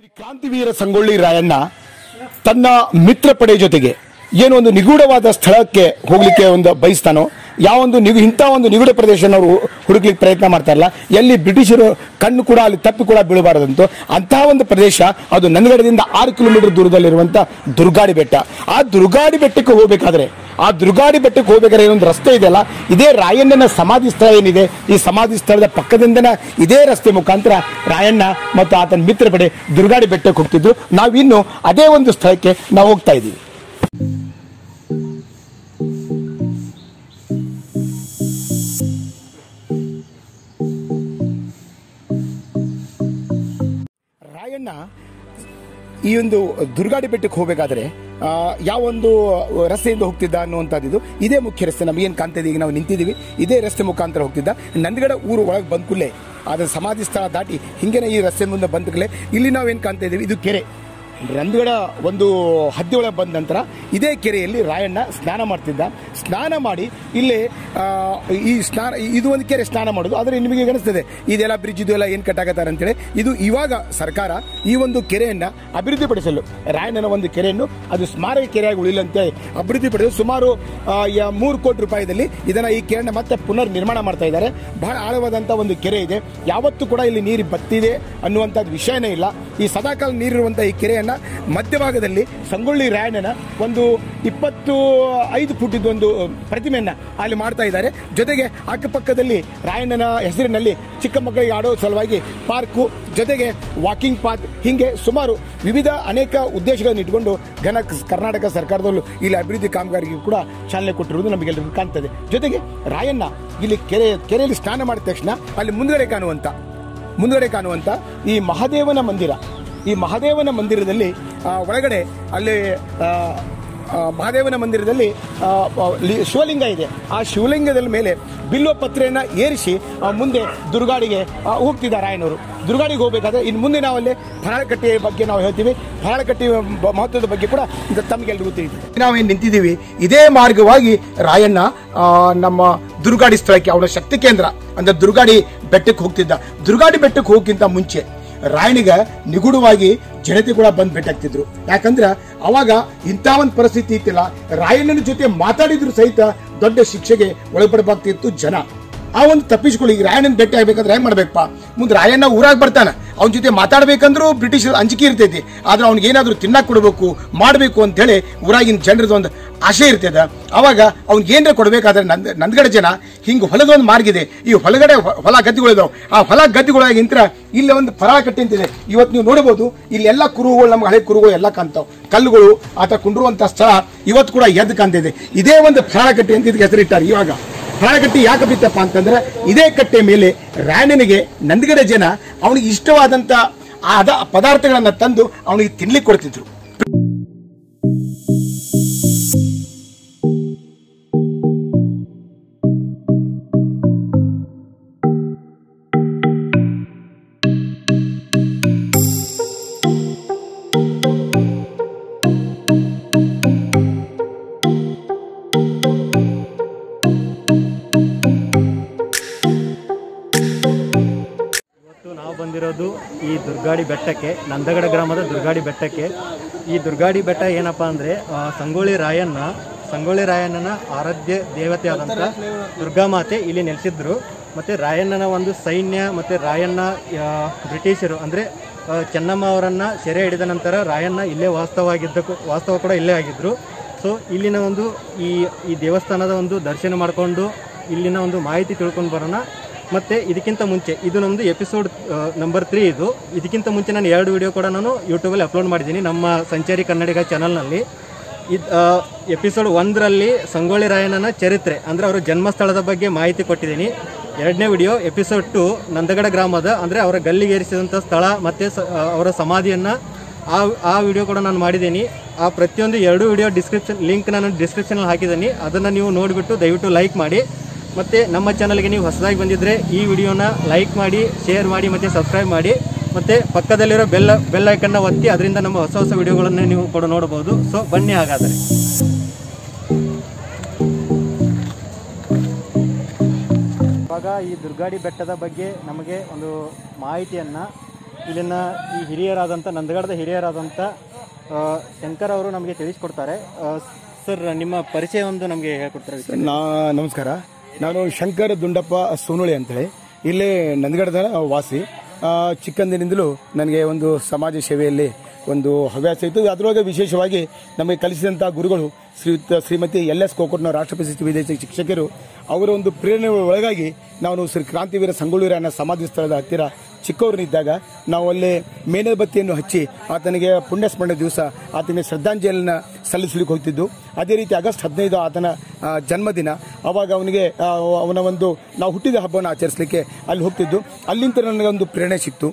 ಕ್ರಾಂತಿವೀರ ಸಂಗೊಳ್ಳಿ ರಾಯಣ್ಣ ತನ್ನ ಮಿತ್ರ ಪಡೆ ಜೊತೆಗೆ ಏನೋ ಒಂದು ನಿಗೂಢವಾದ ಸ್ಥಳಕ್ಕೆ ಹೋಗ್ಲಿಕ್ಕೆ ಒಂದು ಬಯಸ್ತಾನೋ ಯಾವ ಒಂದು ನಿಗು ಇಂಥ ಒಂದು ನಿಗೂಢ ಪ್ರದೇಶ ಅವರು ಹುಡುಕ್ಲಿಕ್ಕೆ ಪ್ರಯತ್ನ ಮಾಡ್ತಾ ಇಲ್ಲ ಎಲ್ಲಿ ಬ್ರಿಟಿಷರು ಕಣ್ಣು ಕೂಡ ಅಲ್ಲಿ ತಪ್ಪಿ ಕೂಡ ಬೀಳಬಾರದಂತೂ ಅಂತಹ ಒಂದು ಪ್ರದೇಶ ಅದು ನಂದಗಡದಿಂದ ಆರು ಕಿಲೋಮೀಟರ್ ದೂರದಲ್ಲಿರುವಂಥ ದುರ್ಗಾಡಿ ಬೆಟ್ಟ ಆ ದುರ್ಗಾಡಿ ಬೆಟ್ಟಕ್ಕೆ ಹೋಗಬೇಕಾದ್ರೆ ಆ ದುರ್ಗಾಡಿ ಬೆಟ್ಟಕ್ಕೆ ಹೋಗ್ಬೇಕಾದ್ರೆ ಏನೊಂದು ರಸ್ತೆ ಇದೆಯಲ್ಲ ಇದೇ ರಾಯಣ್ಣನ ಸಮಾಧಿ ಸ್ಥಳ ಏನಿದೆ ಈ ಸಮಾಧಿ ಸ್ಥಳದ ಪಕ್ಕದಿಂದನ ಇದೇ ರಸ್ತೆ ಮುಖಾಂತರ ರಾಯಣ್ಣ ಮತ್ತು ಆತನ ಮಿತ್ರ ಪಡೆ ದುರ್ಗಾಡಿ ಬೆಟ್ಟಕ್ಕೆ ಹೋಗ್ತಿದ್ರು ನಾವಿನ್ನು ಅದೇ ಒಂದು ಸ್ಥಳಕ್ಕೆ ನಾವು ಹೋಗ್ತಾ ಇದ್ದೀವಿ ರಾಯಣ್ಣ ಈ ಒಂದು ದುರ್ಗಾಡಿ ಬೆಟ್ಟಕ್ಕೆ ಹೋಗಬೇಕಾದ್ರೆ ಆ, ಯಾವ ಒಂದು ರಸ್ತೆಯಿಂದ ಹೋಗ್ತಿದ್ದ ಅನ್ನುವಂಥದ್ದು ಇದೇ ಮುಖ್ಯ ರಸ್ತೆ ನಮಗೇನು ಕಾಣ್ತಿದೆ ಈಗ ನಾವು ನಿಂತಿದ್ದೀವಿ ಇದೇ ರಸ್ತೆ ಮುಖಾಂತರ ಹೋಗ್ತಿದ್ದ ನಂದಗಡ ಊರು ಒಳಗೆ ಬಂದ ಕೂಡಲೇ ಅದರ ಸಮಾಧಿ ಸ್ಥಳ ದಾಟಿ ಹಿಂಗೇನೆ ಈ ರಸ್ತೆ ಮುಂದೆ ಬಂದ ಕೂಡಲೇ ಇಲ್ಲಿ ನಾವೇನು ಕಾಣ್ತಾ ಇದ್ದೀವಿ ಇದು ಕೆರೆ ನಂದಗಡ ಒಂದು ಹದ್ದಿ ಒಳಗೆ ಬಂದ ನಂತರ ಇದೇ ಕೆರೆಯಲ್ಲಿ ರಾಯಣ್ಣ ಸ್ನಾನ ಮಾಡ್ತಿದ್ದ ಸ್ನಾನ ಮಾಡಿ ಇಲ್ಲಿ ಆ, ಈ ಸ್ನಾನ ಇದು ಒಂದು ಕೆರೆ ಸ್ನಾನ ಮಾಡೋದು ಆದರೆ ನಿಮಗೆ ಅನಿಸ್ತದೆ ಇದೆಲ್ಲ ಬ್ರಿಡ್ಜ್ ಇದು ಎಲ್ಲ ಏನು ಕಟ್ಟಾಕತ್ತಾರೆ ಅಂತೇಳಿ ಇದು ಇವಾಗ ಸರ್ಕಾರ ಈ ಒಂದು ಕೆರೆಯನ್ನ ಅಭಿವೃದ್ಧಿಪಡಿಸಲು ರಾಯಣ್ಣನ ಒಂದು ಕೆರೆಯನ್ನು ಅದು ಸ್ಮಾರಕ ಕೆರೆಯಾಗಿ ಉಳಿಲಂತೆ ಅಭಿವೃದ್ಧಿಪಡಿಸಲು ಸುಮಾರು ಆ, ಯ- ಮೂರು ಕೋಟಿ ರೂಪಾಯಿದಲ್ಲಿ ಇದನ್ನ ಈ ಕೆರೆನ ಮತ್ತೆ ಪುನರ್ ನಿರ್ಮಾಣ ಮಾಡ್ತಾ ಇದ್ದಾರೆ ಬಹಳ ಆಳವಾದಂಥ ಒಂದು ಕೆರೆ ಇದೆ ಯಾವತ್ತೂ ಕೂಡ ಇಲ್ಲಿ ನೀರು ಬತ್ತಿದೆ ಅನ್ನುವಂಥದ್ದು ವಿಷಯನೇ ಇಲ್ಲ ಈ ಸದಾಕಾಲ ನೀರಿರುವಂಥ ಈ ಕೆರೆಯನ್ನ ಮಧ್ಯಭಾಗದಲ್ಲಿ ಸಂಗೊಳ್ಳಿ ರಾಯಣ್ಣನ ಒಂದು ಇಪ್ಪತ್ತು ಐದು ಫುಟ್ ಒಂದು ಪ್ರತಿಮೆಯನ್ನ ಅಲ್ಲಿ ಮಾಡ್ತಾ ಇದ್ದಾರೆ ಜೊತೆಗೆ ಅಕ್ಕಪಕ್ಕದಲ್ಲಿ ರಾಯಣ್ಣನ ಹೆಸರಿನಲ್ಲಿ ಚಿಕ್ಕ ಮಕ್ಕಳಿಗೆ ಆಡೋ ಸಲುವಾಗಿ ಪಾರ್ಕು ಜೊತೆಗೆ ವಾಕಿಂಗ್ ಪಾತ್ ಹೀಗೆ ಸುಮಾರು ವಿವಿಧ ಅನೇಕ ಉದ್ದೇಶಗಳನ್ನು ಇಟ್ಕೊಂಡು ಘನ ಕರ್ನಾಟಕ ಸರ್ಕಾರದಲ್ಲೂ ಇಲ್ಲಿ ಅಭಿವೃದ್ಧಿ ಕಾಮಗಾರಿಗೆ ಕೂಡ ಚಾಲನೆ ಕೊಟ್ಟಿರುವುದು ನಮಗೆಲ್ಲರಿಗೂ ಕಾಣ್ತದೆ ಜೊತೆಗೆ ರಾಯಣ್ಣ ಇಲ್ಲಿ ಕೆರೆ ಕೆರೆಯಲ್ಲಿ ಸ್ನಾನ ಮಾಡಿದ ತಕ್ಷಣ ಅಲ್ಲಿ ಮುಂದ್ಗಡೆ ಕಾಣುವಂತ ಮುಂದ್ಗಡೆ ಕಾಣುವಂತ ಈ ಮಹಾದೇವನ ಮಂದಿರ ಈ ಮಹಾದೇವನ ಮಂದಿರದಲ್ಲಿ ಆ, ಒಳಗಡೆ ಅಲ್ಲಿ ಆ, ಆ, ಮಹಾದೇವನ ಮಂದಿರದಲ್ಲಿ ಆ, ಆ, ಲಿ- ಶಿವಲಿಂಗ ಇದೆ ಆ ಶಿವಲಿಂಗದ ಮೇಲೆ ಬಿಲ್ವ ಪತ್ರೆಯನ್ನ ಏರಿಸಿ ಆ, ಮುಂದೆ ದುರ್ಗಾಡಿಗೆ ಆ, ಹೋಗ್ತಿದ್ದ ರಾಯನವರು ದುರ್ಗಾಡಿಗೆ ಹೋಗಬೇಕಾದ್ರೆ ಇನ್ನು ಮುಂದೆ ನಾವು ಅಲ್ಲಿ ಫರಾಳಕಟ್ಟೆಯ ಬಗ್ಗೆ ನಾವು ಹೇಳ್ತೀವಿ ಫರಾಳಕಟ್ಟೆಯ ಬ- ಮಹತ್ವದ ಬಗ್ಗೆ ಕೂಡ ಇದು ತಮಗೆಲ್ಲರಿಗೂ ತಿಳಿದಿದೆ ನಾವೇನು ನಿಂತಿದ್ದೀವಿ ಇದೇ ಮಾರ್ಗವಾಗಿ ರಾಯಣ್ಣ ಆ, ನಮ್ಮ ದುರ್ಗಾಡಿ ಸ್ಥಳಕ್ಕೆ ಅವರ ಶಕ್ತಿ ಕೇಂದ್ರ ಅಂದ್ರೆ ದುರ್ಗಾಡಿ ಬೆಟ್ಟಕ್ಕೆ ಹೋಗ್ತಿದ್ದ ದುರ್ಗಾಡಿ ಬೆಟ್ಟಕ್ಕೆ ಹೋಗಕ್ಕಿಂತ ಮುಂಚೆ ರಾಯಣಿಗ ನಿಗೂಢವಾಗಿ ಜನತೆ ಕೂಡ ಬಂದ್ ಭೇಟಿಯಾಗ್ತಿದ್ರು ಯಾಕಂದ್ರೆ ಅವಾಗ ಇಂಥ ಒಂದು ಪರಿಸ್ಥಿತಿ ಇತ್ತಿಲ್ಲ ರಾಯಣ್ಣನ ಜೊತೆ ಮಾತಾಡಿದ್ರು ಸಹಿತ ದೊಡ್ಡ ಶಿಕ್ಷೆಗೆ ಒಳಪಡಬೇಕಾಗ್ತಿತ್ತು ಜನ ಆ ಒಂದು ತಪ್ಪಿಸ್ಕೊಳ್ಳಿ ಈಗ ರಾಯಣ್ಣನ ಭೇಟಿ ಆಗ್ಬೇಕಾದ್ರೆ ಹೆಂಗ್ ಮಾಡ್ಬೇಕಪ್ಪ ಮುಂದೆ ರಾಯಣ್ಣ ಊರಾಗ ಬರ್ತಾನ ಅವನ ಜೊತೆ ಮಾತಾಡ್ಬೇಕಂದ್ರೂ ಬ್ರಿಟಿಷ್ ಅಂಜಿಕೆ ಇರ್ತೈತಿ ಆದ್ರೆ ಅವ್ನಿಗೆ ಏನಾದ್ರೂ ತಿನ್ನಕ್ ಕೊಡಬೇಕು ಮಾಡಬೇಕು ಅಂತ ಹೇಳಿ ಊರಾಗಿನ ಜನರದ ಒಂದು ಆಸೆ ಇರ್ತದ ಅವಾಗ ಅವ್ನಿಗೆ ಏನಾರ ಕೊಡ್ಬೇಕಾದ್ರೆ ನಂದ್ ನಂದಗಡ ಜನ ಹಿಂಗ್ ಹೊಲದ ಒಂದು ಮಾರ್ಗಿದೆ ಈ ಹೊಲಗಡೆ ಹೊ- ಹೊಲ ಗದ್ದೆಗಳಿದಾವೆ ಆ ಹೊಲ ಗದ್ದೆಗಳಾಗಿ ಇಂತ್ರ ಇಲ್ಲಿ ಒಂದು ಫರಾಳ ಕಟ್ಟೆ ಅಂತಿದೆ ಇವತ್ತು ನೀವು ನೋಡಬಹುದು ಇಲ್ಲಿ ಎಲ್ಲ ಕುರುಗಳು ನಮ್ಗೆ ಹಳೆ ಕುರುಗಳು ಎಲ್ಲ ಕಾಣ್ತಾವ್ ಕಲ್ಲುಗಳು ಆತ ಕುಂಡ್ರುವಂತ ಸ್ಥಳ ಇವತ್ತು ಕೂಡ ಎದ್ದು ಕಾಣ್ತಿದೆ ಇದೇ ಒಂದು ಫರಾಳ ಕಟ್ಟೆ ಅಂತ ಇದಕ್ಕೆ ಹೆಸರಿಟ್ಟಾರೆ ಇವಾಗ ಫರಾಳಕಟ್ಟಿ ಯಾಕೆ ಬಿತ್ತಪ್ಪ ಅಂತಂದ್ರೆ ಇದೇ ಕಟ್ಟೆ ಮೇಲೆ ರಾಯಣ್ಣನಿಗೆ ನಂದಗಡ ಜನ ಅವನಿಗೆ ಇಷ್ಟವಾದಂತ ಆದ ಪದಾರ್ಥಗಳನ್ನ ತಂದು ಅವನಿಗೆ ತಿನ್ಲಿಕ್ಕೆ ಕೊಡ್ತಿದ್ರು ಇವತ್ತು ನಾವು ಬಂದಿರೋದು ಈ ದುರ್ಗಾಡಿ ಬೆಟ್ಟಕ್ಕೆ ನಂದಗಡ ಗ್ರಾಮದ ದುರ್ಗಾಡಿ ಬೆಟ್ಟಕ್ಕೆ ಈ ದುರ್ಗಾಡಿ ಬೆಟ್ಟ ಏನಪ್ಪ ಅಂದರೆ ಸಂಗೊಳ್ಳಿ ರಾಯಣ್ಣ ಸಂಗೊಳ್ಳಿ ರಾಯಣ್ಣನ ಆರಾಧ್ಯ ದೇವತೆ ಆದಂಥ ದುರ್ಗಾಮಾತೆ ಇಲ್ಲಿ ನೆಲೆಸಿದ್ರು ಮತ್ತು ರಾಯಣ್ಣನ ಒಂದು ಸೈನ್ಯ ಮತ್ತು ರಾಯಣ್ಣ ಆ, ಬ್ರಿಟಿಷರು ಅಂದರೆ ಚೆನ್ನಮ್ಮ ಅವರನ್ನು ಸೆರೆ ಹಿಡಿದ ನಂತರ ರಾಯಣ್ಣ ಇಲ್ಲೇ ವಾಸ್ತವಾಗಿದ್ದಕ್ಕೂ ವಾಸ್ತವ ಕೂಡ ಇಲ್ಲೇ ಆಗಿದ್ದರು ಸೊ ಇಲ್ಲಿನ ಒಂದು ಈ ಈ ದೇವಸ್ಥಾನದ ಒಂದು ದರ್ಶನ ಮಾಡಿಕೊಂಡು ಇಲ್ಲಿನ ಒಂದು ಮಾಹಿತಿ ತಿಳ್ಕೊಂಡು ಬರೋಣ ಮತ್ತೆ ಇದಕ್ಕಿಂತ ಮುಂಚೆ ಇದು ನಮ್ಮದು ಎಪಿಸೋಡ್ ನಂಬರ್ ತ್ರೀ ಇದು ಇದಕ್ಕಿಂತ ಮುಂಚೆ ನಾನು ಎರಡು ವಿಡಿಯೋ ಕೂಡ ನಾನು ಯೂಟ್ಯೂಬಲ್ಲಿ ಅಪ್ಲೋಡ್ ಮಾಡಿದ್ದೀನಿ ನಮ್ಮ ಸಂಚಾರಿ ಕನ್ನಡಿಗ ಚಾನಲ್ನಲ್ಲಿ ಇದು ಎಪಿಸೋಡ್ ಒಂದರಲ್ಲಿ ಸಂಗೊಳ್ಳಿ ರಾಯಣ್ಣನ ಚರಿತ್ರೆ ಅಂದರೆ ಅವರ ಜನ್ಮಸ್ಥಳದ ಬಗ್ಗೆ ಮಾಹಿತಿ ಕೊಟ್ಟಿದ್ದೀನಿ ಎರಡನೇ ವಿಡಿಯೋ ಎಪಿಸೋಡ್ ಟು ನಂದಗಡ ಗ್ರಾಮದ ಅಂದರೆ ಅವರ ಗಲ್ಲಿಗೇರಿಸಿದಂಥ ಸ್ಥಳ ಮತ್ತು ಸ ಆ, ಅವರ ಸಮಾಧಿಯನ್ನು ಆ ಆ ವಿಡಿಯೋ ಕೂಡ ನಾನು ಮಾಡಿದ್ದೀನಿ ಆ ಪ್ರತಿಯೊಂದು ಎರಡು ವಿಡಿಯೋ ಡಿಸ್ಕ್ರಿಪ್ಷನ್ ಲಿಂಕ್ ನಾನು ಡಿಸ್ಕ್ರಿಪ್ಷನಲ್ಲಿ ಹಾಕಿದ್ದೀನಿ ಅದನ್ನು ನೀವು ನೋಡಿಬಿಟ್ಟು ದಯವಿಟ್ಟು ಲೈಕ್ ಮಾಡಿ ಮತ್ತು ನಮ್ಮ ಚಾನಲ್ಗೆ ನೀವು ಹೊಸದಾಗಿ ಬಂದಿದ್ದರೆ ಈ ವಿಡಿಯೋನ ಲೈಕ್ ಮಾಡಿ ಶೇರ್ ಮಾಡಿ ಮತ್ತು ಸಬ್ಸ್ಕ್ರೈಬ್ ಮಾಡಿ ಮತ್ತು ಪಕ್ಕದಲ್ಲಿರೋ ಬೆಲ್ ಬೆಲ್ ಐಕನ್ನ ಒತ್ತಿ ಅದರಿಂದ ನಮ್ಮ ಹೊಸ ಹೊಸ ವಿಡಿಯೋಗಳನ್ನು ನೀವು ಕೂಡ ನೋಡಬಹುದು ಸೊ ಬನ್ನಿ ಹಾಗಾದರೆ ಇವಾಗ ಈ ದುರ್ಗಾಡಿ ಬೆಟ್ಟದ ಬಗ್ಗೆ ನಮಗೆ ಒಂದು ಮಾಹಿತಿಯನ್ನು ಇಲ್ಲಿನ ಈ ಹಿರಿಯರಾದಂಥ ನಂದಗಡದ ಹಿರಿಯರಾದಂಥ ಆ, ಶಂಕರ್ ಅವರು ನಮಗೆ ತಿಳಿಸ್ಕೊಡ್ತಾರೆ ಆ, ಸರ್ ನಿಮ್ಮ ಪರಿಚಯ ಒಂದು ನಮಗೆ ಹೇಳ್ಕೊಡ್ತಾರೆ ನಾ ನಮಸ್ಕಾರ ನಾನು ಶಂಕರ್ ದುಂಡಪ್ಪ ಸೋನುಳಿ ಅಂತೇಳಿ ಇಲ್ಲೇ ನಂದಗಡದ ವಾಸಿ ಆ, ಚಿಕ್ಕಂದಿನಿಂದಲೂ ನನಗೆ ಒಂದು ಸಮಾಜ ಸೇವೆಯಲ್ಲಿ ಒಂದು ಹವ್ಯಾಸ ಇತ್ತು ಅದರೊಳಗೆ ವಿಶೇಷವಾಗಿ ನಮಗೆ ಕಲಿಸಿದಂಥ ಗುರುಗಳು ಶ್ರೀಯುತ ಶ್ರೀಮತಿ ಎಲ್ ಎಸ್ ಕೋಕಟ್ನ ರಾಷ್ಟ್ರಪ್ರಶಸ್ತಿ ವಿದೇಶಿ ಶಿಕ್ಷಕರು ಅವರ ಒಂದು ಪ್ರೇರಣೆ ಒಳಗಾಗಿ ನಾನು ಶ್ರೀ ಕ್ರಾಂತಿವೀರ ಸಂಗೊಳ್ಳೂರನ ಸಮಾಧಿ ಸ್ಥಳದ ಹತ್ತಿರ ಚಿಕ್ಕವರನಿದ್ದಾಗ ನಾವು ಅಲ್ಲಿ ಮೇಣದ ಬತ್ತಿಯನ್ನು ಹಚ್ಚಿ ಆತನಿಗೆ ಪುಣ್ಯ ಸ್ಮರಣೆ ದಿವಸ ಆತನಿಗೆ ಶ್ರದ್ಧಾಂಜಲಿಯನ್ನು ಸಲ್ಲಿಸಲಿಕ್ಕೆ ಹೋಗ್ತಿದ್ದು ಅದೇ ರೀತಿ ಆಗಸ್ಟ್ ಹದಿನೈದು ಆತನ ಆ, ಜನ್ಮದಿನ ಅವಾಗ ಅವನಿಗೆ ಆ, ಅವನ ಒಂದು ನಾವು ಹುಟ್ಟಿದ ಹಬ್ಬವನ್ನು ಆಚರಿಸಲಿಕ್ಕೆ ಅಲ್ಲಿ ಹೋಗ್ತಿದ್ದು ಅಲ್ಲಿಂದ ನನಗೆ ಒಂದು ಪ್ರೇರಣೆ ಸಿಕ್ತು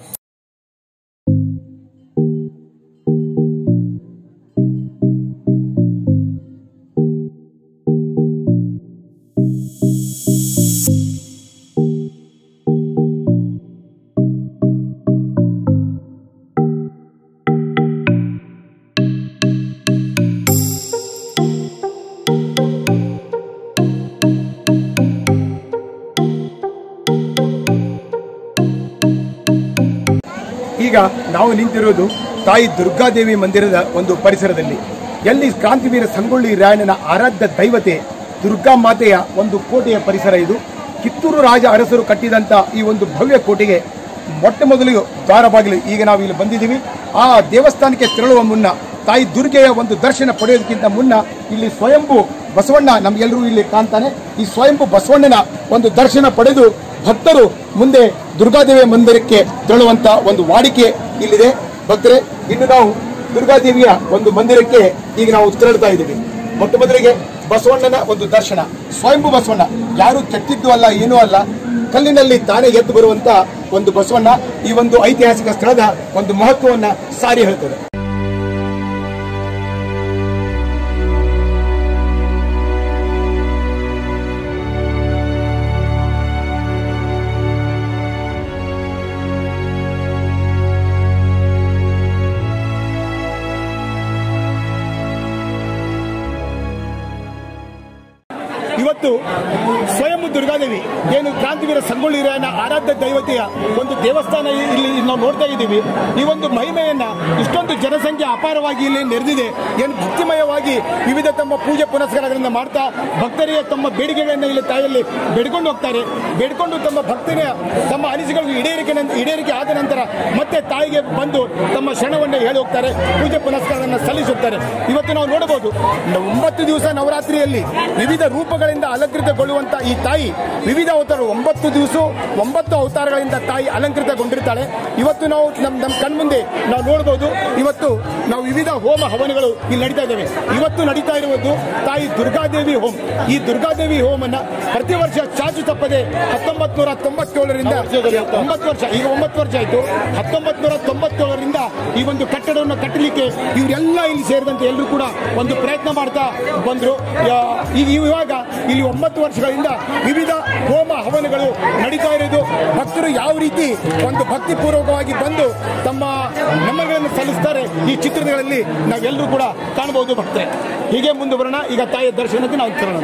ಈಗ ನಾವು ನಿಂತಿರೋದು ತಾಯಿ ದುರ್ಗಾದೇವಿ ಮಂದಿರದ ಒಂದು ಪರಿಸರದಲ್ಲಿ ಎಲ್ಲಿ ಕ್ರಾಂತಿವೀರ ಸಂಗೊಳ್ಳಿ ರಾಯಣ್ಣನ ಆರಾಧ್ಯ ದೈವತೆ ದುರ್ಗಾ ಮಾತೆಯ ಒಂದು ಕೋಟೆಯ ಪರಿಸರ ಇದು ಕಿತ್ತೂರು ರಾಜ ಅರಸರು ಕಟ್ಟಿದಂತ ಈ ಒಂದು ಭವ್ಯ ಕೋಟೆಗೆ ಮೊಟ್ಟ ಮೊದಲು ದ್ವಾರ ಬಾಗಿಲು ಈಗ ನಾವು ಇಲ್ಲಿ ಬಂದಿದ್ದೀವಿ ಆ ದೇವಸ್ಥಾನಕ್ಕೆ ತೆರಳುವ ಮುನ್ನ ತಾಯಿ ದುರ್ಗೆಯ ಒಂದು ದರ್ಶನ ಪಡೆಯೋದಕ್ಕಿಂತ ಮುನ್ನ ಇಲ್ಲಿ ಸ್ವಯಂಭು ಬಸವಣ್ಣ ನಮ್ಗೆಲ್ಲರೂ ಇಲ್ಲಿ ಕಾಣ್ತಾನೆ ಈ ಸ್ವಯಂಭು ಬಸವಣ್ಣನ ಒಂದು ದರ್ಶನ ಪಡೆದು ಭಕ್ತರು ಮುಂದೆ ದುರ್ಗಾದೇವಿಯ ಮಂದಿರಕ್ಕೆ ತೆರಳುವಂತ ಒಂದು ವಾಡಿಕೆ ಇಲ್ಲಿದೆ ಭಕ್ತರೆ ಇನ್ನು ನಾವು ದುರ್ಗಾದೇವಿಯ ಒಂದು ಮಂದಿರಕ್ಕೆ ಈಗ ನಾವು ತೆರಳ್ತಾ ಇದ್ದೀವಿ ಮೊಟ್ಟ ಮೊದಲಿಗೆ ಬಸವಣ್ಣನ ಒಂದು ದರ್ಶನ ಸ್ವಯಂಭು ಬಸವಣ್ಣ ಯಾರು ಕೆತ್ತಿದ್ದು ಅಲ್ಲ ಏನೂ ಅಲ್ಲ ಕಲ್ಲಿನಲ್ಲಿ ತಾನೇ ಎದ್ದು ಬರುವಂತ ಒಂದು ಬಸವಣ್ಣ ಈ ಒಂದು ಐತಿಹಾಸಿಕ ಸ್ಥಳದ ಒಂದು ಮಹತ್ವವನ್ನ ಸಾರಿ ಹೇಳ್ತದೆ ಇವತ್ತು ಸ್ವಯಂ ದುರ್ಗಾದೇವಿ ಏನು ಕ್ರಾಂತಿವೀರ ಸಂಗೊಳ್ಳಿ ರಾಯನ ಆರಾಧ್ಯ ದೈವತೆಯ ಒಂದು ದೇವಸ್ಥಾನ ಇಲ್ಲಿ ನಾವು ನೋಡ್ತಾ ಇದ್ದೀವಿ ಈ ಒಂದು ಮಹಿಮೆಯನ್ನ ಇಷ್ಟೊಂದು ಜನಸಂಖ್ಯೆ ಅಪಾರವಾಗಿ ಇಲ್ಲಿ ನೆರೆದಿದೆ ಏನು ಭಕ್ತಿಮಯವಾಗಿ ವಿವಿಧ ತಮ್ಮ ಪೂಜೆ ಪುನಸ್ಕಾರಗಳನ್ನ ಮಾಡ್ತಾ ಭಕ್ತರಿಗೆ ತಮ್ಮ ಬೇಡಿಕೆಗಳನ್ನ ಇಲ್ಲಿ ತಾಯಲ್ಲಿ ಬೇಡ್ಕೊಂಡು ಹೋಗ್ತಾರೆ ಬೇಡ್ಕೊಂಡು ತಮ್ಮ ಭಕ್ತರ ತಮ್ಮ ಅನಿಸಿಕೆಗಳು ಈಡೇರಿಕೆ ನಂ- ಈಡೇರಿಕೆ ಆದ ನಂತರ ಮತ್ತೆ ತಾಯಿಗೆ ಬಂದು ತಮ್ಮ ಶರಣವನ್ನು ಹೇಳಿ ಹೋಗ್ತಾರೆ ಪೂಜೆ ಪುನಸ್ಕಾರಗಳನ್ನು ಸಲ್ಲಿಸುತ್ತಾರೆ ಇವತ್ತು ನಾವು ನೋಡಬಹುದು ನ- ಒಂಬತ್ತು ದಿವಸ ನವರಾತ್ರಿಯಲ್ಲಿ ವಿವಿಧ ರೂಪಗಳಿಂದ ಅಲಂಕೃತಗೊಳ್ಳುವಂತ ಈ ತಾಯಿ ವಿವಿಧ ಅವತಾರ ಒಂಬತ್ತು ದಿವಸ ಒಂಬತ್ತು ಅವತಾರಗಳಿಂದ ತಾಯಿ ಅಲಂಕೃತಗೊಂಡಿರ್ತಾಳೆ ಇವತ್ತು ನಾವು ನಮ್ ನಮ್ಮ ಕಣ್ಮುಂದೆ ನಾವು ನೋಡಬಹುದು ಇವತ್ತು ನಾವು ವಿವಿಧ ಹೋಮ ಹವನಗಳು ಇಲ್ಲಿ ನಡೀತಾ ಇದ್ದಾವೆ ಇವತ್ತು ನಡೀತಾ ಇರುವುದು ತಾಯಿ ದುರ್ಗಾದೇವಿ ಹೋಮ್ ಈ ದುರ್ಗಾದೇವಿ ಹೋಮನ್ನ ಪ್ರತಿ ವರ್ಷ ಚಾಚು ತಪ್ಪದೆ ಹತ್ತೊಂಬತ್ ನೂರ ತೊಂಬತ್ತೇಳರಿಂದ ಒಂಬತ್ತು ವರ್ಷ ಈಗ ಒಂಬತ್ತು ವರ್ಷ ಆಯ್ತು ಹತ್ತೊಂಬತ್ ನೂರ ತೊಂಬತ್ತೇಳರಿಂದ ಈ ಒಂದು ಕಟ್ಟಡವನ್ನು ಕಟ್ಟಲಿಕ್ಕೆ ಇವರೆಲ್ಲ ಇಲ್ಲಿ ಸೇರಿದಂತೆ ಎಲ್ಲರೂ ಕೂಡ ಒಂದು ಪ್ರಯತ್ನ ಮಾಡ್ತಾ ಬಂದ್ರು ಯಾ- ಈಗ ಇವಾಗ ಇಲ್ಲಿ ಒಂಬತ್ತು ವರ್ಷಗಳಿಂದ ವಿವಿಧ ಹೋಮ ಹವನಗಳು ನಡೀತಾ ಇರೋದು ಭಕ್ತರು ಯಾವ ರೀತಿ ಒಂದು ಭಕ್ತಿಪೂರ್ವಕವಾಗಿ ಬಂದು ತಮ್ಮ ನಮನಗಳನ್ನು ಸಲ್ಲಿಸ್ತಾರೆ ಈ ಚಿತ್ರಣಗಳಲ್ಲಿ ನಾವೆಲ್ಲರೂ ಕೂಡ ಕಾಣಬಹುದು ಭಕ್ತರೆ ಹೀಗೆ ಮುಂದೆ ಬರೋಣ ಈಗ ತಾಯಿಯ ದರ್ಶನಕ್ಕೆ ನಾವು ತರೋಣ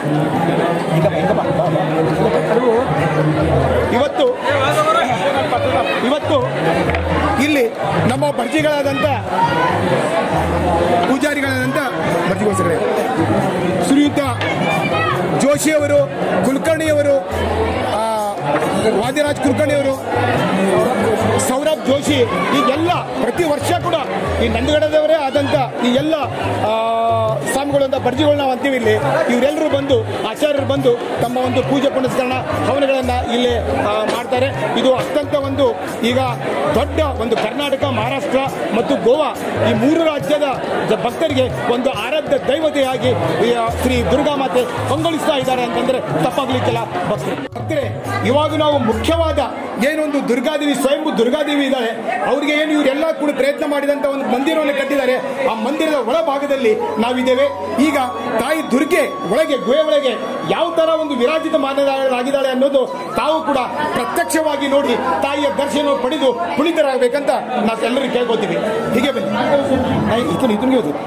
ಇವತ್ತು ಇವತ್ತು ಇಲ್ಲಿ ನಮ್ಮ ಭರ್ಜಿಗಳಾದಂಥ ಪೂಜಾರಿಗಳಾದಂಥ ಭರ್ಜಿಗೋಸ್ಕರ ಶ್ರೀಯುತ ಜೋಶಿಯವರು ಕುಲಕರ್ಣಿಯವರು ಆ, ವಾದಿರಾಜ್ ಕುಲಕರ್ಣಿಯವರು ಸೌರಭ್ ಜೋಶಿ ಈಗೆಲ್ಲ ಪ್ರತಿ ವರ್ಷ ಕೂಡ ಈ ನಂದಗಡದವರೇ ಆದಂತ ಈ ಎಲ್ಲ ಆ, ಸ್ವಾಮಿಗಳು ಅಂತ ಬರ್ಜಿಗಳು ನಾವು ಅಂತೀವಿ ಇಲ್ಲಿ ಇವರೆಲ್ಲರೂ ಬಂದು ಆಚಾರ್ಯರು ಬಂದು ತಮ್ಮ ಒಂದು ಪೂಜೆ ಪುನಸ್ಕರಣ ಹವನಗಳನ್ನ ಇಲ್ಲಿ ಆ, ಮಾಡ್ತಾರೆ ಇದು ಅತ್ಯಂತ ಒಂದು ಈಗ ದೊಡ್ಡ ಒಂದು ಕರ್ನಾಟಕ ಮಹಾರಾಷ್ಟ್ರ ಮತ್ತು ಗೋವಾ ಈ ಮೂರು ರಾಜ್ಯದ ಜ- ಭಕ್ತರಿಗೆ ಒಂದು ಆರಾಧ್ಯ ದೈವತೆಯಾಗಿ ಈ, ಆ, ಶ್ರೀ ದುರ್ಗಾ ಮಾತೆ ಕಂಗೊಳಿಸ್ತಾ ಇದ್ದಾರೆ ಅಂತಂದ್ರೆ ತಪ್ಪಾಗ್ಲಿಕ್ಕಿಲ್ಲ ಭಕ್ತರು ಭಕ್ತರೆ ಇವಾಗ ನಾವು ಮುಖ್ಯವಾದ ಏನೊಂದು ದುರ್ಗಾದೇವಿ ಸ್ವಯಂಭೂ ದುರ್ಗಾದೇವಿ ಇದ್ದಾಳೆ ಅವರಿಗೆ ಏನು ಇವರೆಲ್ಲ ಕೂಡ ಪ್ರಯತ್ನ ಮಾಡಿದಂತ ಒಂದು ಮಂದಿರವನ್ನು ಕಟ್ಟಿದ್ದಾರೆ ಆ ಮಂದಿರದ ಒಳಭಾಗದಲ್ಲಿ ನಾವಿದ್ದೇವೆ ಈಗ ತಾಯಿ ದುರ್ಗೆ ಒಳಗೆ ಗುಹೆ ಒಳಗೆ ಯಾವ ತರ ಒಂದು ವಿರಾಜಿತ ಮಾನದಾಳಾಗಿದ್ದಾಳೆ ಅನ್ನೋದು ತಾವು ಕೂಡ ಪ್ರತ್ಯಕ್ಷವಾಗಿ ನೋಡಿ ತಾಯಿಯ ದರ್ಶನ ಪಡೆದು ಪುನೀತರಾಗಬೇಕಂತ ನಾವು ಎಲ್ಲರೂ ಕೇಳ್ಕೊತೀವಿ ಹೀಗೆ ಬನ್ನಿ ನಾ ಇದನ್ನ ಇದನ್ಗೆ ಹೋದು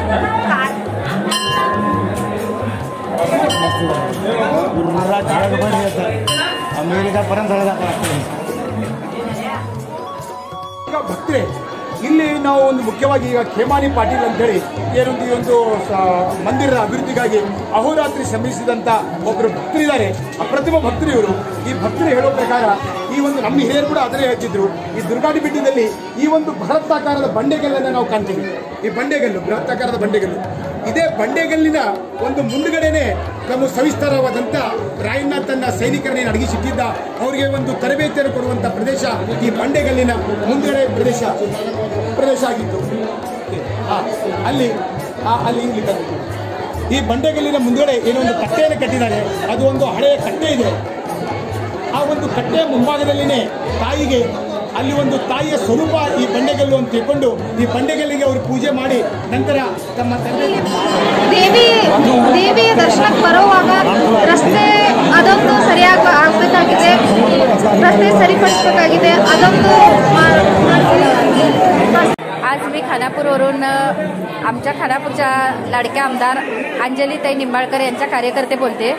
अमेरिकापर्यंत ಈಗ ಭಕ್ತರೆ ಇಲ್ಲಿ ನಾವು ಒಂದು ಮುಖ್ಯವಾಗಿ ಈಗ ಖೇಮಾನಿ ಪಾಟೀಲ್ ಅಂತ ಹೇಳಿ ಏನೊಂದು ಈ ಒಂದು ಸ- ಮಂದಿರದ ಅಭಿವೃದ್ಧಿಗಾಗಿ ಅಹೋರಾತ್ರಿ ಶ್ರಮಿಸಿದಂತ ಒಬ್ಬರು ಭಕ್ತರಿದ್ದಾರೆ ಅಪ್ರತಿಮ ಭಕ್ತರು ಇವರು ಈ ಭಕ್ತರು ಹೇಳೋ ಪ್ರಕಾರ ಈ ಒಂದು ನಮ್ಮ ಹಿರಿಯರು ಕೂಡ ಅದನ್ನೇ ಹೇಳ್ತಿದ್ರು ಈ ದುರ್ಗಾಡಿ ಬೆಟ್ಟದಲ್ಲಿ ಈ ಒಂದು ಬೃಹತ್ತಾಕಾರದ ಬಂಡೆಗಲ್ಲನ್ನ ನಾವು ಕಾಣ್ತೀವಿ ಈ ಬಂಡೆಗಲ್ಲು ಬೃಹತ್ತಾಕಾರದ ಬಂಡೆಗಲ್ಲು ಇದೇ ಬಂಡೆಗಲ್ಲಿನ ಒಂದು ಮುಂದುಗಡೆನೆ ನಮ್ಮ ಸವಿಸ್ತಾರವಾದಂತ ರಾಯಣ್ಣ ತನ್ನ ಸೈನಿಕರನ್ನೇ ಅಡಗಿಸಿಟ್ಟಿದ್ದ ಅವರಿಗೆ ಒಂದು ತರಬೇತಿಯನ್ನು ಕೊಡುವಂತ ಪ್ರದೇಶ ಈ ಬಂಡೆಗಲ್ಲಿನ ಮುಂದುಗಡೆ ಪ್ರದೇಶ ಪ್ರದೇಶ ಆಗಿತ್ತು ಆ, ಅಲ್ಲಿ ಆ, ಅಲ್ಲಿ ಇಲ್ಲಿ ತಂದಿದ್ದು. ಈ ಬಂಡೆಗಲ್ಲಿನ ಮುಂದುಗಡೆ ಏನೋ ಒಂದು ಕಟ್ಟೆಯನ್ನು ಕಟ್ಟಿದ್ದಾರೆ ಅದು ಒಂದು ಹಳೆಯ ಕಟ್ಟೆ ಇದೆ ಆ ಒಂದು ಕಟ್ಟೆಯ ಮುಂಭಾಗದಲ್ಲಿನೇ ತಾಯಿಗೆ ಅಲ್ಲಿ ಒಂದು ತಾಯಿಯ ಸ್ವರೂಪ ಈ ಬಂಡೆಗಲ್ಲು ಅಂತ ತಿಳ್ಕೊಂಡು ಈ ಬಂಡೆಗಲ್ಲಿಗೆ ಅವರು ಪೂಜೆ ಮಾಡಿ ನಂತರ ತಮ್ಮ ತಂದೆ ದೇವಿ ದೇವಿಯ ದರ್ಶನಕ್ಕೆ ಬರುವಾಗ ರಸ್ತೆ ಅದೊಂದು ಸರಿಯಾಗಿ ಆಗಬೇಕಾಗಿದೆ ರಸ್ತೆ ಸರಿಪಡಿಸಬೇಕಾಗಿದೆ ಅದೊಂದು ಮಾ- आज मी खानापूरवरून अ, आमच्या खानापूरच्या लाडक्या आमदार अंजलीताई निंबाळकर यांच्या कार्यकर्ते बोलते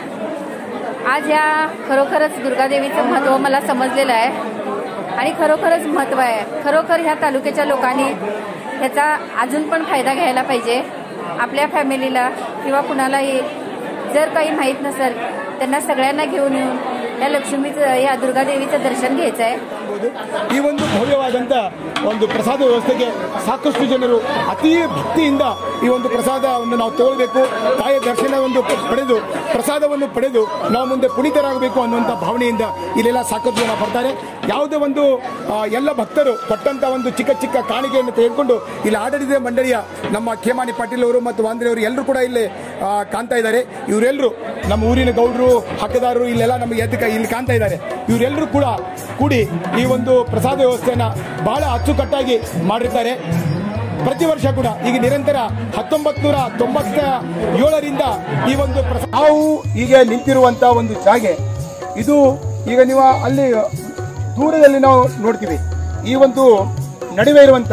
आज ह्या खरोखरच दुर्गादेवीचं महत्त्व मला समजलेलं आहे आणि खरोखरच महत्त्व आहे खरोखर ह्या तालुक्याच्या लोकांनी ह्याचा अजून पण फायदा घ्यायला पाहिजे आपल्या फॅमिलीला किंवा कुणालाही जर काही माहीत नसेल त्यांना सगळ्यांना घेऊन येऊन या लक्ष्मीचं या दुर्गादेवीचं दर्शन घ्यायचं आहे ಈ ಒಂದು ಭವ್ಯವಾದಂತ ಒಂದು ಪ್ರಸಾದ ವ್ಯವಸ್ಥೆಗೆ ಸಾಕಷ್ಟು ಜನರು ಅತಿ ಭಕ್ತಿಯಿಂದ ಈ ಒಂದು ಪ್ರಸಾದವನ್ನು ನಾವು ತಗೊಳ್ಬೇಕು ತಾಯಿಯ ದರ್ಶನವನ್ನು ಪಡೆದು ಪ್ರಸಾದವನ್ನು ಪಡೆದು ನಾವು ಮುಂದೆ ಪುನೀತರಾಗಬೇಕು ಅನ್ನುವಂಥ ಭಾವನೆಯಿಂದ ಇಲ್ಲೆಲ್ಲ ಸಾಕಷ್ಟು ಜನ ಬರ್ತಾರೆ ಯಾವುದೇ ಒಂದು ಆ, ಎಲ್ಲ ಭಕ್ತರು ಕೊಟ್ಟಂತ ಒಂದು ಚಿಕ್ಕ ಚಿಕ್ಕ ಕಾಣಿಕೆಯನ್ನು ತೆಗೆದುಕೊಂಡು ಇಲ್ಲಿ ಆಡಳಿತ ಮಂಡಳಿಯ ನಮ್ಮ ಖೇಮಾನಿ ಪಾಟೀಲ್ ಅವರು ಮತ್ತು ವಾಂದ್ರೆ ಅವರು ಎಲ್ಲರೂ ಕೂಡ ಇಲ್ಲಿ ಆ, ಕಾಣ್ತಾ ಇದ್ದಾರೆ ಇವರೆಲ್ಲರೂ ನಮ್ಮ ಊರಿನ ಗೌಡರು ಹಕ್ಕದಾರರು ಇಲ್ಲೆಲ್ಲ ನಮಗೆ ಎದ್ದು ಇಲ್ಲಿ ಕಾಣ್ತಾ ಇದ್ದಾರೆ ಇವರೆಲ್ಲರೂ ಕೂಡ ಕೂಡಿ ಈ ಒಂದು ಪ್ರಸಾದ ವ್ಯವಸ್ಥೆಯನ್ನ ಬಹಳ ಅಚ್ಚುಕಟ್ಟಾಗಿ ಮಾಡಿರ್ತಾರೆ ಪ್ರತಿ ವರ್ಷ ಕೂಡ ಈಗ ನಿರಂತರ ಹತ್ತೊಂಬತ್ ನೂರ ತೊಂಬತ್ತ ಏಳರಿಂದ ಈ ಒಂದು ಪ್ರಸ- ನಾವು ಈಗ ನಿಂತಿರುವಂತ ಒಂದು ಜಾಗೆ ಇದು ಈಗ ನೀವು ಅಲ್ಲಿ ದೂರದಲ್ಲಿ ನಾವು ನೋಡ್ತೀವಿ ಈ ಒಂದು ನಡುವೆ ಇರುವಂತ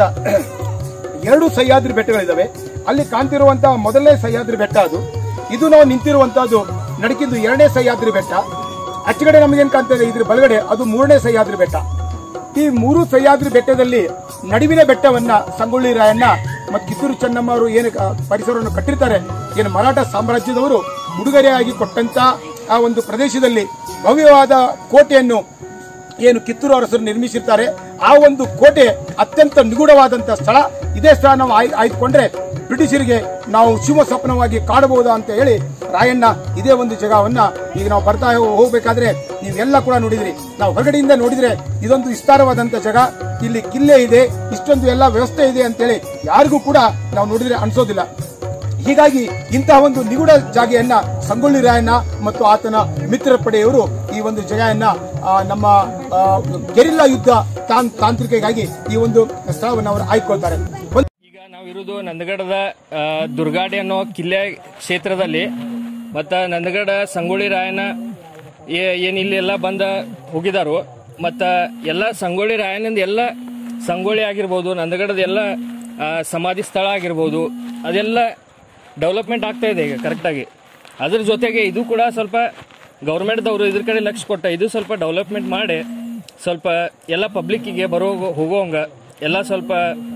ಎರಡು ಸಹ್ಯಾದ್ರಿ ಬೆಟ್ಟಗಳಿದಾವೆ ಅಲ್ಲಿ ಕಾಣ್ತಿರುವಂತ ಮೊದಲನೇ ಸಹ್ಯಾದ್ರಿ ಬೆಟ್ಟ ಅದು ಇದು ನಾವು ನಿಂತಿರುವಂತಹದ್ದು ನಡಕಿದ್ದು ಎರಡನೇ ಸಹ್ಯಾದ್ರಿ ಬೆಟ್ಟ ಅಚ್ಚಗಡೆ ನಮಗೇನ್ ಕಾಣ್ತಾ ಇದೆ ಇದ್ರ ಬಲಗಡೆ ಅದು ಮೂರನೇ ಸಹ್ಯಾದ್ರಿ ಬೆಟ್ಟ ಈ ಮೂರು ಸಹ್ಯಾದ್ರಿ ಬೆಟ್ಟದಲ್ಲಿ ನಡುವಿನ ಬೆಟ್ಟವನ್ನ ಸಂಗೊಳ್ಳಿ ರಾಯಣ್ಣ ಮತ್ತು ಕಿತ್ತೂರು ಚೆನ್ನಮ್ಮ ಅವರು ಏನು ಕ- ಪರಿಸರವನ್ನು ಕಟ್ಟಿರ್ತಾರೆ ಏನು ಮರಾಠ ಸಾಮ್ರಾಜ್ಯದವರು ಉಡುಗೊರೆಯಾಗಿ ಕೊಟ್ಟಂತ ಆ ಒಂದು ಪ್ರದೇಶದಲ್ಲಿ ಭವ್ಯವಾದ ಕೋಟೆಯನ್ನು ಏನು ಕಿತ್ತೂರು ಅರಸರು ನಿರ್ಮಿಸಿರ್ತಾರೆ ಆ ಒಂದು ಕೋಟೆ ಅತ್ಯಂತ ನಿಗೂಢವಾದಂತ ಸ್ಥಳ ಇದೇ ಸ್ಥಳ ನಾವು ಆಯ್- ಆಯ್ದುಕೊಂಡ್ರೆ ಬ್ರಿಟಿಷರಿಗೆ ನಾವು ಶಿವ ಸ್ವಪ್ನವಾಗಿ ಕಾಡಬಹುದಾ ಅಂತ ಹೇಳಿ ರಾಯಣ್ಣ ಇದೇ ಒಂದು ಜಾಗವನ್ನ ಈಗ ನಾವು ಬರ್ತಾ ಹೋ- ಹೋಗ್ಬೇಕಾದ್ರೆ ನೀವೆಲ್ಲ ಕೂಡ ನೋಡಿದ್ರಿ ನಾವು ಹೊರಗಡೆಯಿಂದ ನೋಡಿದ್ರೆ ಇದೊಂದು ವಿಸ್ತಾರವಾದಂತ ಜಾಗ ಇಲ್ಲಿ ಕಿಲ್ಲೆ ಇದೆ ಇಷ್ಟೊಂದು ಎಲ್ಲ ವ್ಯವಸ್ಥೆ ಇದೆ ಅಂತೇಳಿ ಯಾರಿಗೂ ಕೂಡ ನಾವು ನೋಡಿದ್ರೆ ಅನ್ಸೋದಿಲ್ಲ ಹೀಗಾಗಿ ಇಂತಹ ಒಂದು ನಿಗೂಢ ಜಾಗೆಯನ್ನ ಸಂಗೊಳ್ಳಿ ರಾಯಣ್ಣ ಮತ್ತು ಆತನ ಮಿತ್ರ ಪಡೆಯವರು ಈ ಒಂದು ಜಾಗೆಯನ್ನ ಆ, ನಮ್ಮ ಆ, ಗೆರಿಲ್ಲಾ ಯುದ್ಧ ತಾನ್ ತಾಂತ್ರಿಕೆಗಾಗಿ ಈ ಒಂದು ಸ್ಥಳವನ್ನು ಅವರು ಆಯ್ಕೊಳ್ತಾರೆ ಒಂದು ಈಗ ನಾವಿರುವುದು ನಂದಗಡದ ಆ, ದುರ್ಗಾಡಿ ಅನ್ನೋ ಕಿಲ್ಲೆ ಕ್ಷೇತ್ರದಲ್ಲಿ ಮತ್ತು ನಂದಗಡ ಸಂಗೊಳ್ಳಿ ರಾಯನ ಏ- ಏನ್ ಇಲ್ಲಿ ಎಲ್ಲ ಬಂದ ಹೋಗಿದಾರು ಮತ್ತು ಎಲ್ಲ ಸಂಗೊಳ್ಳಿ ರಾಯನಿಂದ ಎಲ್ಲ ಸಂಗೊಳ್ಳಿ ಆಗಿರ್ಬೋದು ನಂದಗಡದ ಎಲ್ಲ ಆ, ಸಮಾಧಿ ಸ್ಥಳ ಆಗಿರ್ಬೋದು ಅದೆಲ್ಲ ಡೆವಲಪ್ಮೆಂಟ್ ಆಗ್ತಾ ಇದೆ ಈಗ ಕರೆಕ್ಟಾಗಿ ಅದ್ರ ಜೊತೆಗೆ ಇದು ಕೂಡ ಸ್ವಲ್ಪ ಗೌರ್ಮೆಂಟ್ದವರು ಇದ್ರ ಕಡೆ ಲಕ್ಷ್ಯ ಕೊಟ್ಟ ಇದು ಸ್ವಲ್ಪ ಡೆವಲಪ್ಮೆಂಟ್ ಮಾಡಿ ಸ್ವಲ್ಪ ಎಲ್ಲ ಪಬ್ಲಿಕ್ಕಿಗೆ ಬರೋ ಹೋಗೋಂಗ ಎಲ್ಲ ಸ್ವಲ್ಪ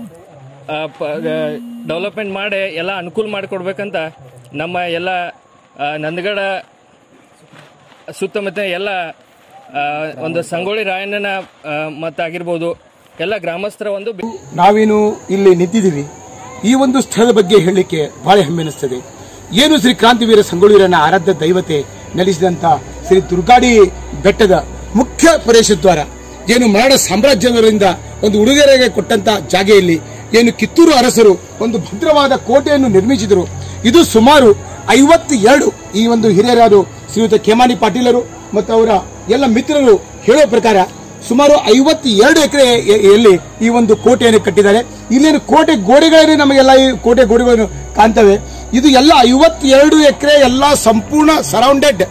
ಡೆವಲಪ್ಮೆಂಟ್ ಮಾಡಿ ಎಲ್ಲ ಅನುಕೂಲ ಮಾಡಿಕೊಡ್ಬೇಕಂತ ನಮ್ಮ ಎಲ್ಲ ಆ, ನಂದಗಡ ಸುತ್ತಮುತ್ತ ಎಲ್ಲ ಆ, ಒಂದು ಸಂಗೊಳ್ಳಿ ರಾಯಣ್ಣನ ಆ, ಮತ್ತಾಗಿರ್ಬೋದು ಎಲ್ಲ ಗ್ರಾಮಸ್ಥರ ಒಂದು ಬೆ- ನಾವೇನು ಇಲ್ಲಿ ನಿಂತಿದ್ದೀವಿ ಈ ಒಂದು ಸ್ಥಳದ ಬಗ್ಗೆ ಹೇಳಲಿಕ್ಕೆ ಬಹಳ ಹೆಮ್ಮೆ ಅನಿಸ್ತದೆ ಏನು ಶ್ರೀ ಕ್ರಾಂತಿವೀರ ಸಂಗೊಳ್ಳಿರನ್ನ ಆರಾಧ್ಯ ದೈವತೆ ನೆಲೆಸಿದಂತ ಶ್ರೀ ದುರ್ಗಾಡಿ ಬೆಟ್ಟದ ಮುಖ್ಯ ಪ್ರವೇಶದ್ವಾರ ಏನು ಮರಾಠ ಸಾಮ್ರಾಜ್ಯದಿಂದ ಒಂದು ಉಡುಗೊರೆಗೆ ಕೊಟ್ಟಂತ ಜಾಗೆಯಲ್ಲಿ ಏನು ಕಿತ್ತೂರು ಅರಸರು ಒಂದು ಭದ್ರವಾದ ಕೋಟೆಯನ್ನು ನಿರ್ಮಿಸಿದರು ಇದು ಸುಮಾರು ಐವತ್ತೆರಡು ಈ ಒಂದು ಹಿರಿಯರಾದ ಶ್ರೀಯುತ ಖೇಮಾನಿ ಪಾಟೀಲರು ಮತ್ತು ಅವರ ಎಲ್ಲ ಮಿತ್ರರು ಹೇಳೋ ಪ್ರಕಾರ ಸುಮಾರು ಐವತ್ತೆರಡು ಎಕರೆಯಲ್ಲಿ ಈ ಒಂದು ಕೋಟೆಯನ್ನು ಕಟ್ಟಿದ್ದಾರೆ ಇಲ್ಲಿನ ಕೋಟೆ ಗೋಡೆಗಳಲ್ಲಿ ನಮಗೆಲ್ಲ ಈ ಕೋಟೆ ಗೋಡೆಗಳನ್ನು ಕಾಣ್ತವೆ ಇದು ಎಲ್ಲ ಐವತ್ತೆರಡು ಎಕರೆ ಎಲ್ಲ ಸಂಪೂರ್ಣ ಸರೌಂಡೆಡ್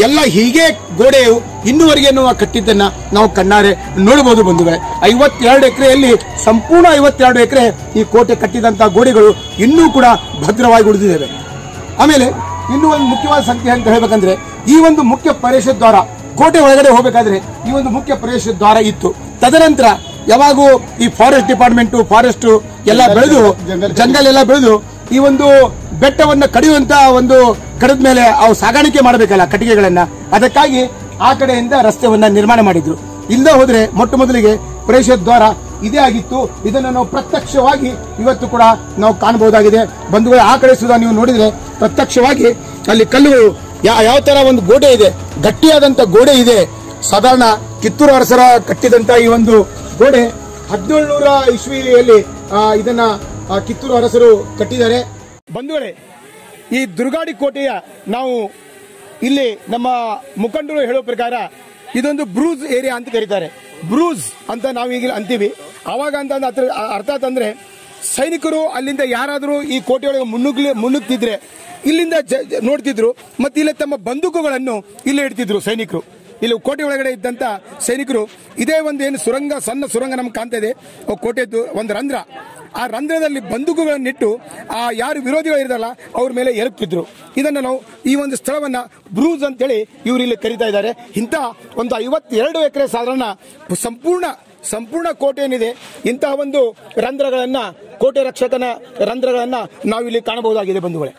ಎಲ್ಲ ಹೀಗೆ ಗೋಡೆಯು ಇನ್ನುವರೆಗೆ ನಾವು ಕಟ್ಟಿದ್ದನ್ನ ನಾವು ಕಣ್ಣಾರೆ ನೋಡಬಹುದು ಬಂಧುಗಳೇ ಐವತ್ತೆರಡು ಎಕರೆಯಲ್ಲಿ ಸಂಪೂರ್ಣ ಐವತ್ತೆರಡು ಎಕರೆ ಈ ಕೋಟೆ ಕಟ್ಟಿದಂತಹ ಗೋಡೆಗಳು ಇನ್ನೂ ಕೂಡ ಭದ್ರವಾಗಿ ಉಳಿದಿದ್ದಾವೆ ಆಮೇಲೆ ಇನ್ನೂ ಒಂದು ಮುಖ್ಯವಾದ ಸಂಖ್ಯೆ ಅಂತ ಹೇಳ್ಬೇಕಂದ್ರೆ ಈ ಒಂದು ಮುಖ್ಯ ಪ್ರವೇಶ ದ್ವಾರ ಕೋಟೆ ಒಳಗಡೆ ಹೋಗಬೇಕಾದ್ರೆ ಈ ಒಂದು ಮುಖ್ಯ ಪ್ರವೇಶ ದ್ವಾರ ಇತ್ತು ತದನಂತರ ಯಾವಾಗೂ ಈ ಫಾರೆಸ್ಟ್ ಡಿಪಾರ್ಟ್ಮೆಂಟ್ ಫಾರೆಸ್ಟ್ ಎಲ್ಲ ಬೆಳೆದು ಜಂಗಲ್ ಎಲ್ಲ ಬೆಳೆದು ಈ ಒಂದು ಬೆಟ್ಟವನ್ನ ಕಡಿಯುವಂತ ಒಂದು ಕಡಿದ ಮೇಲೆ ಅವು ಸಾಗಾಣಿಕೆ ಮಾಡಬೇಕಲ್ಲ ಕಟ್ಟಿಗೆಗಳನ್ನ ಅದಕ್ಕಾಗಿ ಆ ಕಡೆಯಿಂದ ರಸ್ತೆವನ್ನ ನಿರ್ಮಾಣ ಮಾಡಿದ್ರು ಇಲ್ಲದೆ ಹೋದ್ರೆ ಮೊಟ್ಟ ಮೊದಲಿಗೆ ಪ್ರವೇಶ ದ್ವಾರ ಇದೇ ಆಗಿತ್ತು ಇದನ್ನು ನಾವು ಪ್ರತ್ಯಕ್ಷವಾಗಿ ಇವತ್ತು ಕೂಡ ನಾವು ಕಾಣಬಹುದಾಗಿದೆ ಬಂಧುಗಳು ಆ ಕಡೆ ಸುಧಾ ನೀವು ನೋಡಿದ್ರೆ ಪ್ರತ್ಯಕ್ಷವಾಗಿ ಅಲ್ಲಿ ಕಲ್ಲುಗಳು ಯಾ- ಯಾವ ತರ ಒಂದು ಗೋಡೆ ಇದೆ ಗಟ್ಟಿಯಾದಂತ ಗೋಡೆ ಇದೆ ಸಾಧಾರಣ ಕಿತ್ತೂರು ಅರಸರ ಕಟ್ಟಿದಂತ ಈ ಒಂದು ಗೋಡೆ ಹದಿನೇಳುನೂರ ಇಸ್ವಿಯಲ್ಲಿ ಆ, ಇದನ್ನ ಆ, ಕಿತ್ತೂರು ಅರಸರು ಕಟ್ಟಿದ್ದಾರೆ ಬಂಧುಗಳೇ ಈ ದುರ್ಗಾಡಿ ಕೋಟೆಯ ನಾವು ಇಲ್ಲಿ ನಮ್ಮ ಮುಖಂಡರು ಹೇಳೋ ಪ್ರಕಾರ ಇದೊಂದು ಬ್ರೂಸ್ ಏರಿಯಾ ಅಂತ ಕರೀತಾರೆ ಬ್ರೂಸ್ ಅಂತ ನಾವು ಈಗ ಅಂತೀವಿ ಅವಾಗ ಅಂತ ಅಂದ್ ಅದ್ರ- ಅರ್ಥಾತ್ ಅಂದ್ರೆ ಸೈನಿಕರು ಅಲ್ಲಿಂದ ಯಾರಾದರೂ ಈ ಕೋಟೆಯೊಳಗೆ ಮುನ್ನುಗ್ಲಿ ಮುನ್ನುಗ್ತಿದ್ರೆ ಇಲ್ಲಿಂದ ಜ- ಜ- ನೋಡ್ತಿದ್ರು ಮತ್ತೆ ಇಲ್ಲಿ ತಮ್ಮ ಬಂದೂಕುಗಳನ್ನು ಇಲ್ಲಿ ಇಡ್ತಿದ್ರು ಸೈನಿಕರು ಇಲ್ಲಿ ಕೋಟೆ ಒಳಗಡೆ ಇದ್ದಂತ ಸೈನಿಕರು ಇದೇ ಒಂದು ಏನು ಸುರಂಗ ಸಣ್ಣ ಸುರಂಗ ನಮ್ಗೆ ಕಾಣ್ತಾ ಇದೆ ಆ ಕೋಟೆದ್ದು ಒಂದು ರಂಧ್ರ ಆ ರಂಧ್ರದಲ್ಲಿ ಬಂದೂಕುಗಳನ್ನಿಟ್ಟು ಆ ಯಾರು ವಿರೋಧಿಗಳು ಇರಲ್ಲ ಅವ್ರ ಮೇಲೆ ಎರಗ್ತಿದ್ರು ಇದನ್ನ ನಾವು ಈ ಒಂದು ಸ್ಥಳವನ್ನ ಬ್ರೂಸ್ ಅಂತೇಳಿ ಇವರು ಇಲ್ಲಿ ಕರೀತಾ ಇದ್ದಾರೆ ಇಂಥ ಒಂದು ಐವತ್ತೆರಡು ಎಕರೆ ಸಾಧಾರಣ ಸಂಪೂರ್ಣ ಸಂಪೂರ್ಣ ಕೋಟೆ ಏನಿದೆ ಇಂತಹ ಒಂದು ರಂಧ್ರಗಳನ್ನ ಕೋಟೆ ರಕ್ಷಕನ ರಂಧ್ರಗಳನ್ನ ನಾವು ಇಲ್ಲಿ ಕಾಣಬಹುದಾಗಿದೆ ಬಂಧುಗಳೇ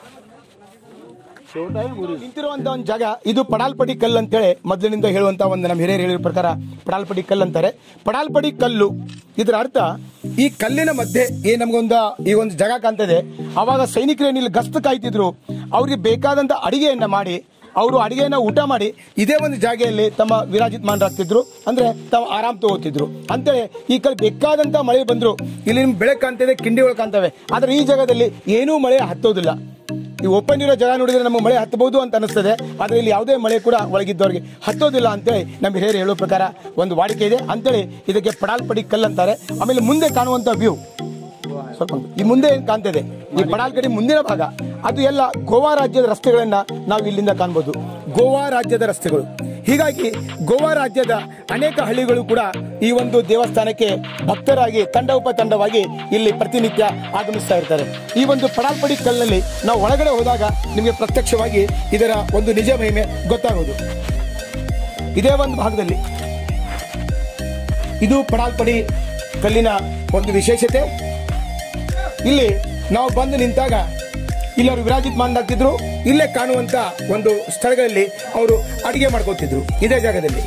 ನಿಂತಿರುವಂತ ಒಂದು ಜಾಗ ಇದು ಪಡಾಲ್ಪಡಿ ಕಲ್ಲು ಅಂತೇಳಿ ಮೊದಲಿನಿಂದ ಹೇಳುವಂತ ಒಂದು ನಮ್ಮ ಹಿರಿಯರು ಹೇಳಿರೋ ಪ್ರಕಾರ ಪಡಾಲ್ಪಡಿ ಕಲ್ಲು ಅಂತಾರೆ ಪಡಾಲ್ಪಡಿ ಕಲ್ಲು ಇದರ ಅರ್ಥ ಈ ಕಲ್ಲಿನ ಮಧ್ಯೆ ಏನ್ ನಮಗೊಂದು ಈ ಒಂದು ಜಾಗ ಕಾಣ್ತದೆ ಅವಾಗ ಸೈನಿಕರು ಏನಿಲ್ಲ ಗಸ್ತು ಕಾಯ್ತಿದ್ರು ಅವ್ರಿಗೆ ಬೇಕಾದಂತ ಅಡಿಗೆಯನ್ನ ಮಾಡಿ ಅವರು ಅಡಿಗೆಯನ್ನ ಊಟ ಮಾಡಿ ಇದೇ ಒಂದು ಜಾಗೆಯಲ್ಲಿ ತಮ್ಮ ವಿರಾಜಿತಮಾನರಾಗ್ತಿದ್ರು ಅಂದ್ರೆ ತಾವು ಆರಾಮ್ ತಗೋತಿದ್ರು ಅಂತೇಳಿ ಈ ಕಡೆ ಬೇಕಾದಂತ ಮಳೆ ಬಂದ್ರು ಇಲ್ಲಿ ನಿಮ್ಗೆ ಬೆಳೆ ಕಾಣ್ತಿದೆ ಕಿಂಡಿಗಳು ಕಾಣ್ತವೆ ಆದ್ರೆ ಈ ಜಾಗದಲ್ಲಿ ಏನೂ ಮಳೆ ಹತ್ತೋದಿಲ್ಲ ಈ ಓಪನ್ ಇರೋ ಜಾಗ ನೋಡಿದ್ರೆ ನಮಗೆ ಮಳೆ ಹತ್ತಬಹುದು ಅಂತ ಅನಿಸ್ತದೆ ಆದ್ರೆ ಇಲ್ಲಿ ಯಾವುದೇ ಮಳೆ ಕೂಡ ಒಳಗಿದ್ದವರಿಗೆ ಹತ್ತೋದಿಲ್ಲ ಅಂತೇಳಿ ನಮ್ಮ ಹಿರಿಯರು ಹೇಳೋ ಪ್ರಕಾರ ಒಂದು ವಾಡಿಕೆ ಇದೆ ಅಂತೇಳಿ ಇದಕ್ಕೆ ಪಡಾಲ್ಪಡಿ ಕಲ್ಲು ಅಂತಾರೆ ಆಮೇಲೆ ಮುಂದೆ ಕಾಣುವಂತ ವ್ಯೂ ಸ್ವಲ್ಪ ಒಂದು. ಈ ಮುಂದೆ ಏನ್ ಕಾಣ್ತಿದೆ ಈ ಪಡಾಲ್ಕಡಿ ಮುಂದಿನ ಭಾಗ ಅದು ಎಲ್ಲ ಗೋವಾ ರಾಜ್ಯದ ರಸ್ತೆಗಳನ್ನ ನಾವು ಇಲ್ಲಿಂದ ಕಾಣಬಹುದು ಗೋವಾ ರಾಜ್ಯದ ರಸ್ತೆಗಳು ಹೀಗಾಗಿ ಗೋವಾ ರಾಜ್ಯದ ಅನೇಕ ಹಳ್ಳಿಗಳು ಕೂಡ ಈ ಒಂದು ದೇವಸ್ಥಾನಕ್ಕೆ ಭಕ್ತರಾಗಿ ತಂಡ ಉಪತಂಡವಾಗಿ ಇಲ್ಲಿ ಪ್ರತಿನಿತ್ಯ ಆಗಮಿಸ್ತಾ ಇರ್ತಾರೆ ಈ ಒಂದು ಪಡಾಲ್ಪಡಿ ಕಲ್ಲಿನಲ್ಲಿ ನಾವು ಒಳಗಡೆ ಹೋದಾಗ ನಿಮಗೆ ಪ್ರತ್ಯಕ್ಷವಾಗಿ ಇದರ ಒಂದು ನಿಜ ಮಹಿಮೆ ಗೊತ್ತಾಗೋದು ಇದೇ ಒಂದು ಭಾಗದಲ್ಲಿ ಇದು ಪಡಾಲ್ಪಡಿ ಕಲ್ಲಿನ ಒಂದು ವಿಶೇಷತೆ ಇಲ್ಲಿ ನಾವು ಬಂದು ನಿಂತಾಗ ಇಲ್ಲಿ ಅವರು ವಿರಾಜಿತಮಾನರಾಗ್ತಿದ್ರು ಇಲ್ಲೇ ಕಾಣುವಂತ ಒಂದು ಸ್ಥಳಗಳಲ್ಲಿ ಅವರು ಅಡಿಗೆ ಮಾಡ್ಕೋತಿದ್ರು ಇದೇ ಜಾಗದಲ್ಲಿ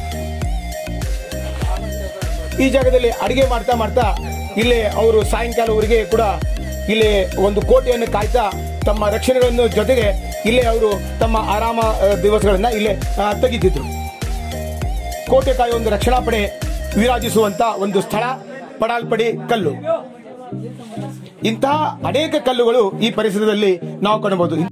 ಈ ಜಾಗದಲ್ಲಿ ಅಡಿಗೆ ಮಾಡ್ತಾ ಮಾಡ್ತಾ ಇಲ್ಲಿ ಅವರು ಸಾಯಂಕಾಲವರೆಗೆ ಕೂಡ ಇಲ್ಲಿ ಒಂದು ಕೋಟೆಯನ್ನು ಕಾಯ್ತಾ ತಮ್ಮ ರಕ್ಷಣೆಗಳನ್ನು ಜೊತೆಗೆ ಇಲ್ಲೇ ಅವರು ತಮ್ಮ ಆರಾಮ ಆ, ದಿವಸಗಳನ್ನ ಇಲ್ಲೇ ಆ, ತೆಗಿತಿದ್ರು ಕೋಟೆ ಕಾಯುವ ಒಂದು ರಕ್ಷಣಾ ಪಡೆ ವಿರಾಜಿಸುವಂತ ಒಂದು ಸ್ಥಳ ಪಡಾಲ್ಪಡಿ ಕಲ್ಲು ಇಂತಹ ಅನೇಕ ಕಲ್ಲುಗಳು ಈ ಪರಿಸರದಲ್ಲಿ ನಾವು ಕಾಣಬಹುದು